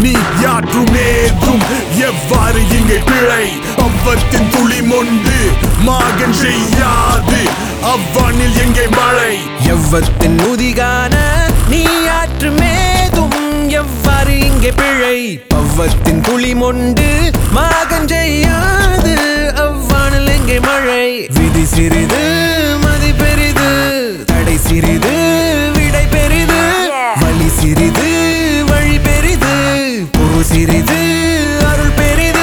நீ யாற்றும் ஏதும் எவ்வாறு இங்கே பிழை பவ்வத்தின் துளி மொண்டு மாகன் செய்யாது அவ்வானில் எங்கே மழை எவ்வத்தின் முதிகான நீ ஆற்று மேதும் எவ்வாறு இங்கே பிழை பவ்வத்தின் துளி மொண்டு மாகன் செய்யாது அவ்வானில் எங்கே மழை விதி சிறிது மதி பெரிது தடை சிறிது விடை பெரிது வழி சிறிது வழி பெரிது பொரு சிறிது அருள் பெரிது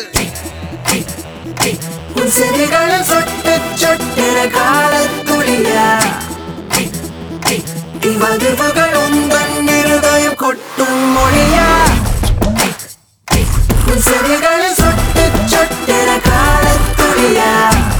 உன் செவிகளில் சொட்டு சொட்டின காலத்துளியா இவ்வதிர்வுகள் உந்தன் இருதயம் கொட்டும் மொழியா உன் செவிகளில் சொட்டு சொட்டின காலத்துளியா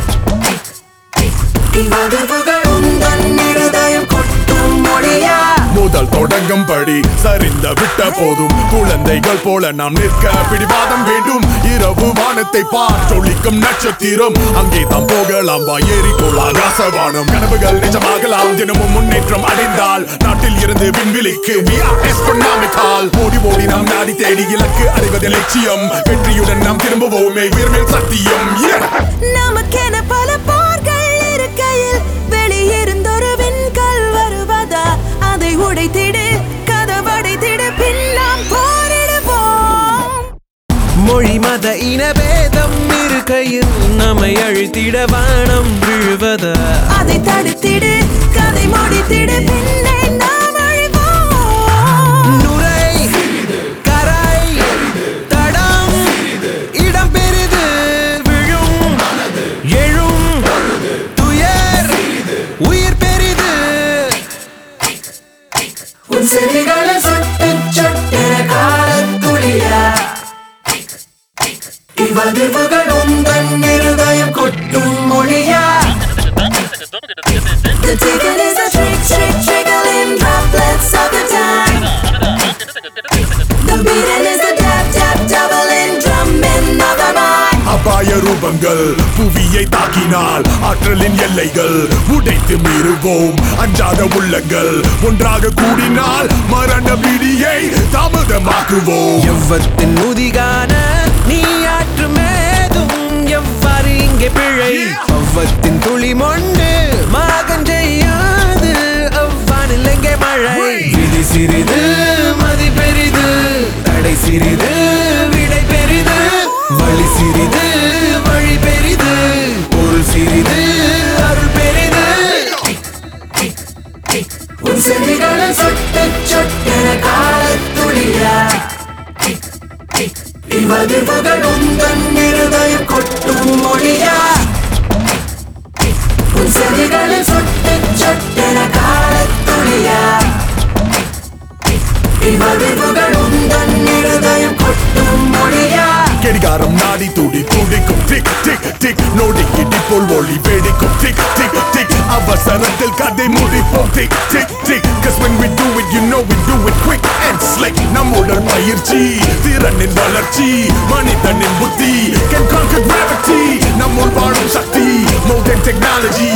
இவ்வதிர்வுகள் உந்தன் இருதயம் கொட்டும் மொழியா முதல் தொடங்கும் படி சரிந்த விட்ட போதும் குழந்தைகள் போல நாம் நிற்க பிடிவாதம் வேண்டும் இரவு வானத்தை பார்த்தொழிக்கும் நட்சத்திரம் அங்கே தான் போகலாம் வா ஏறிக்கொள் ஆகாசவானம் கனவுகள் நிஜமாகலாம் தினமும் முன்னேற்றம் அடைந்தால் நாட்டில் இருந்து விண்வெளிக்கு we are astronomical. ஓடி ஓடி நாம் நாடி தேடி இலக்கு அடைவது லட்சியம் வெற்றியுடன் நாம் திரும்புவோமே உயர்மேல் சத்தியம் yeah. நமக்கென பல போர்கள் இருக்கையில் வெளியிருந்தொரு விண்கல் வருவதா அதை உடைத்திடு கதவடைத்திடு பின் நாம் போரிடுவோம் மொழி மத இனபேதம் இருக்கையில் நம்மை அழுத்திட வானம் விழுவதா அதை தடுத்திடு கதை முடித்திடு பின்னே நாம் அழிவோம் நுரை கரை தடம் இடம் பெரிது விழும் எழும் துயர் உயிர் பெரிது உன் செவிகளில் சொட்டு சொட்டின காலத்துளியா இவ்வதிர்வுகள் உந்தன் இருதயம் கொட்டும் மொழியா The ticket is a trick, trick, trickling droplets of the time. The beating is a tap, tap, doubling, drumming of the mind. அபாய ரூபங்கள் புவியை தாக்கினால் ஆற்றலின் எல்லைகள் உடைத்து மீறுவோம் அஞ்சாத உள்ளங்கள் ஒன்றாக கூடினால் மரண பிடியை தாமதமாக்குவோம் எவ்வத்தின் முதிகான நீ ஆற்று மேதும் எவ்வாறு இங்கே பிழை அவ்வத்தின் துளி மொண்டு மாகன் செய்யாது அவ்வானில் எங்கே மழை விதி சிறிது மதி பெரிது தடை சிறிது விடை பெரிது வழி சிறிது வழி பெரிது பொருள் சிறிது அருள் பெரிது உன் செவிகளில் சொட்டு சொட்டின காலத்துளியா இவ்வதிர்வுகள் உந்தன் இருதயம் கொட்டும் மொழியா உன் செவிகளில் சொட்டு சொட்டின காலத்துளியா இவ்வதிர்வுகள் உந்தன் இருதயம் கொட்டும் மொழியா கடிகாரம் நாடி துடி துடிக்கும் டிக் டிக் டிக் நோடி இடி போல் ஒளி வெடிக்கும் டிக் டிக் டிக் அவசரத்தில் கதை முடிப்போம் tick tick tick cause when we do it you know we do it quick and slick நம்முடன் பயிற்சி திறனின் வளர்ச்சி மனிதனின் புத்தி can conquer gravity நம்முள் வாழும் சக்தி modern technology